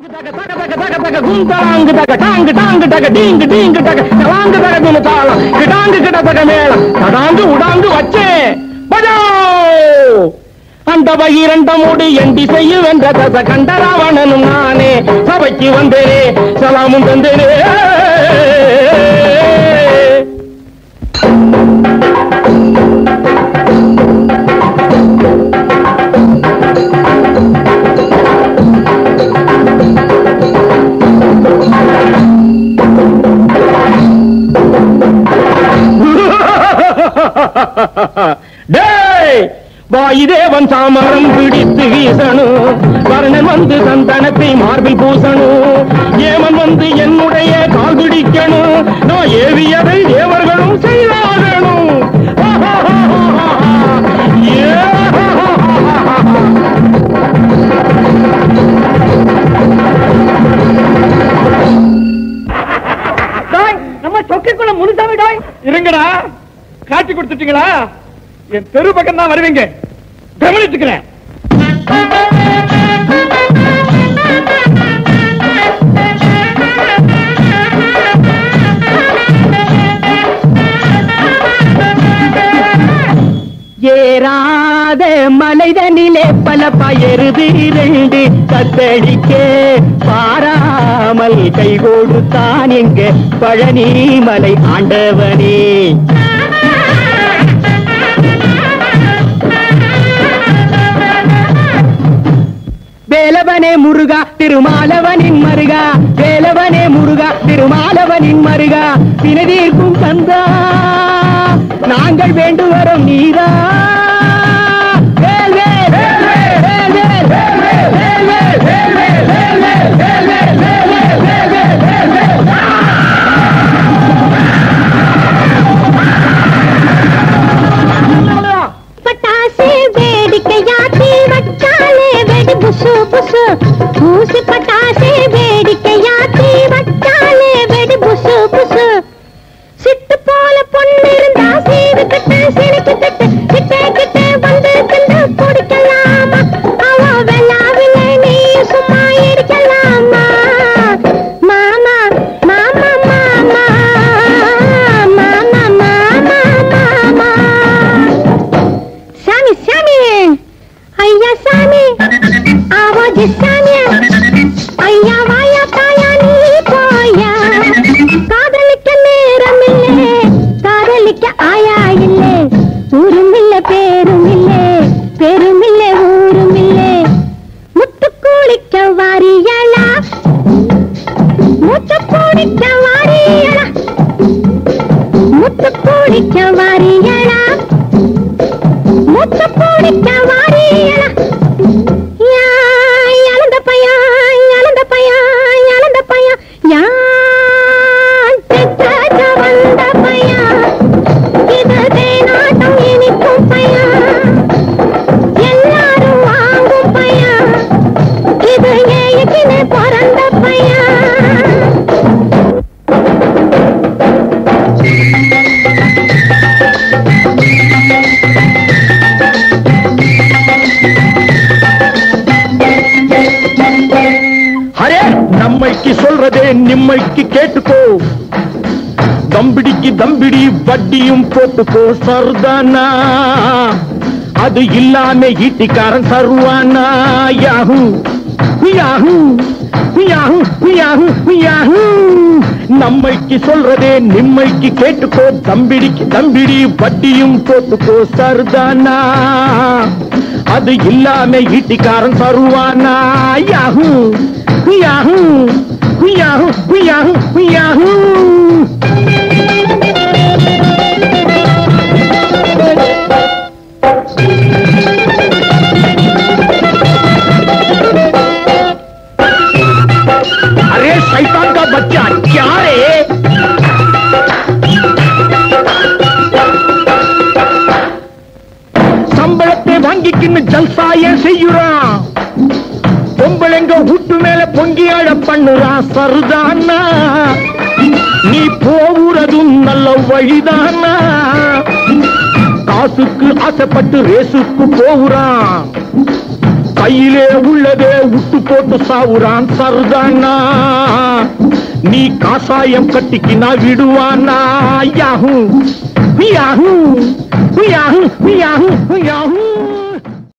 தக தக தக தக தக குந்தாங்கு தக டாங்கு டாங்கு தக டீங்கு டீங்கு தக கலாங்கு தக குனு தாளம் கிடாங்கு கிட தக மேளம் தடாங்கு உடாங்கு வச்சே பஜோ அந்த பகிரண்டமோடு என் திசையில் வென்ற தச கண்டராவணனும் நானே சபைக்கு வந்தேனே சலாமும் தந்தேனே டேய் வாயுதேவன் சாமரம் பிடித்து வீசணும் வர்ணன் வந்து சந்தனத்தை மார்பில் பூசணும் ஏமன் வந்து என்னுடைய கால் பிடிக்கணும் நான் ஏவியதை தேவர்களும் செய்தாகணும் ஏ டாய் நம்ம சொக்கைக்குள்ள முனுசாமி டாய் இருங்கடா காட்டி கொடுத்துட்டீங்களா என் தெரு பக்கம் தான் வருவீங்க கவனிச்சுக்கிறேன் ஏறாத மலைதனிலே பல பயருது இரண்டு கத்தழிக்க பாராமல் கை கொடுத்தான் எங்க பழனி மலை ஆண்டவனே வேலவனே முருகா திருமாலவனின் மருகா வேலவனே முருகா திருமாலவனின் மருகா வினதீர்க்கும் கந்தா நாங்கள் வேண்டு வரும் நீரா வேல் வேல், வேல் வேல், வேல் வேல், வேல் வேல், வேல் வேல், வேல் வேல், வேல் வேல், வேல் வேல், வேல் வேல், வேல் வேல், வேல் வேல். பட்டாசு வேடிக்கையாத்தி வச்சாலே வெடி புசு புசு ஊசி பட்டாசு வேடிக்கையாத்தி வச்சாலே வெடி புசு புசு சிட்டு போல பொண்ணு இருந்தா சீவு கிட்ட சிரிக்கு கிட்ட கிட்ட கிட்ட வந்து திண்டு குடிக்கலாமா அவ வெள்ளாவில்லை நீ சும்மா இருக்கலாமா மாமா மாமா மாமா மாமா மாமா மாமா சாமி சாமி ஐயா சாமி ஆவாஜி சாமி ஐயா வாயா தாயா நீ போயா காதலிக்க நேரம் இல்லே காதலிக்க ஆயா இல்லே ஊரும் இல்ல பேரும் இல்லே பேரும் இல்ல ஊரும் இல்லே முத்து குளிக்க வாரியலா மூச்சு குடிக்க வாரியலா முத்து குளிக்க வாரியலா மூச்சு குடிக்க வாரியலா யா இழந்த பையா இழந்த பையா இழந்த பையா யான் பெற்ற வந்த பையா இது தேனாட்டம் இனிக்கும் பையா எல்லாரும் வாங்கும் பையா இது ஏய்க்குன்னு பிறந்த பையா அரே நம்மைக்கு சொல்றதே நிம்மைக்கு கேட்டுக்கோ தம்பிடிக்கு தம்பிடி வட்டியும் போட்டுக்கோ சர்தானா அது இல்லாம ஈட்டிக்காரன் சர்வானா யாஹூ யாஹூ யாஹூ யாஹூ யாஹூ நம்மைக்கு சொல்றதே நிம்மைக்கு கேட்டுக்கோ தம்பிடிக்கு தம்பிடி வட்டியும் போட்டுக்கோ சர்தானா அது இல்லாம ஈட்டிக்காரன் சருவானா யாஹூ யாஹூ யாஹூ யாஹூ யாஹூ अरे शैतान का बच्चा क्या रे சம்பளத்தை வாங்கிக்கின்னு ஜல்சாய செய்யுறான் பொம்பளைங்க வீட்டு மேல பொங்கி அழ பண்ணுறான் சருதானா நீ போகிறதும் நல்ல வழிதானா காசுக்கு ஆசைப்பட்டு ரேசுக்கு போகிறான் கையிலே உள்ளதே விட்டு போட்டு சாவுறான் சர்தானா நீ காசாயம் கட்டிக்கினா விடுவானா யாஹூ யாஹூ யாஹூ யாஹூ யாஹூ